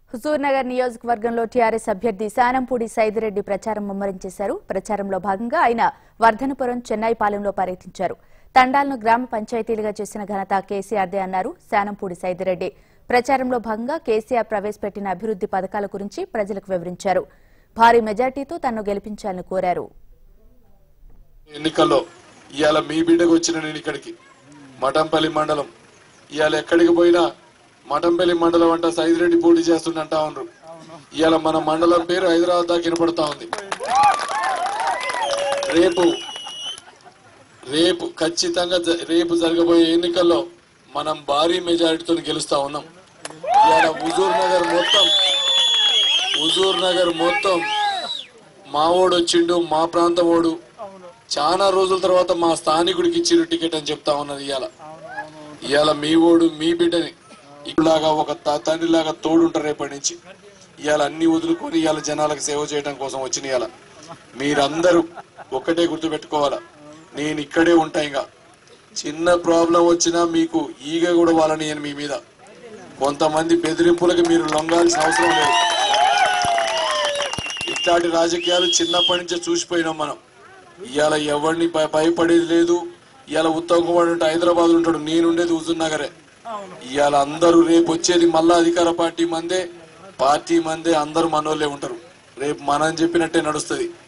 హుజూర్నగర్ నియోజకవర్గంలో టీఆర్ఎస్ అభ్యర్థి శానంపూడి సైదిరెడ్డి ప్రచారం ముమ్మరం చేశారు ప్రచారంలో భాగంగా ఆయన వర్ధనపురం చెన్నైపాలెంలో పర్యటించారు తండాలను గ్రామ పంచాయతీలుగా చేసిన ఘనత కేసీఆర్దే అన్నారు శానంపూడి సైదిరెడ్డి ప్రచారంలో భాగంగా కేసీఆర్ ప్రవేశపెట్టిన అభివృద్ది పథకాల గురించి ప్రజలకు వివరించారు భారీ మెజార్టీతో తనను గెలిపించాలని కోరారు ఎన్నికల్లో ఇవాళ మీ బిడ్డకు వచ్చిన నేను ఇక్కడికి మఠంపల్లి మండలం ఇవాళ ఎక్కడికి పోయినా మఠంపల్లి మండలం అంట సైదిరెడ్డి పోటీ చేస్తుండంటా ఉన్నారు ఇవాళ మన మండలం పేరు హైదరాబాద్ దాకా వినపడతా ఉంది రేపు రేపు ఖచ్చితంగా జ- రేపు జరగబోయే ఎన్నికల్లో మనం భారీ మెజారిటీతో గెలుస్తా ఉన్నాం ఇవాళ హుజూర్ నగర్ మొత్తం హుజూర్ నగర్ మొత్తం మా ఓడు వచ్చిండు మా ప్రాంతం ఓడు చాలా రోజుల తర్వాత మా స్థానికుడికి ఇచ్చిన టికెట్ అని చెప్తా ఉన్నది ఇవాళ ఇవాళ మీ ఓడు మీ బిడ్డని ఇలాగా ఒక త- తండ్రిలాగా తోడుంటారు రేపటి నుంచి ఇవాళ అన్ని వదులుకొని ఇవాళ జనాలకు సేవ చేయడం కోసం వచ్చిన ఇవాళ మీరందరూ ఒక్కటే గుర్తు పెట్టుకోవాలా నేను ఇక్కడే ఉంటా ఇంకా చిన్న ప్రాబ్లం వచ్చినా మీకు ఈగ కూడా వాళ్ళని నేను మీ మీద కొంతమంది బెదిరింపులకు మీరు లొంగాల్సిన అవసరం లేదు ఇట్లాంటి రాజకీయాలు చిన్నప్పటి నుంచే చూసిపోయినాం మనం ఇవాళ ఎవరిని భయ- భయపడేది లేదు ఇవాళ ఉత్తమ్ కుమార్ అంటే హైదరాబాద్ ఉంటాడు నేనుండేది హుజూర్ నగరే ఇవాళ అందరూ రేపు వచ్చేది మళ్ళా అధికార పార్టీ మందే పార్టీ మందే అందరూ మనోళ్ళే ఉంటారు రేపు మనం చెప్పినట్టే నడుస్తుంది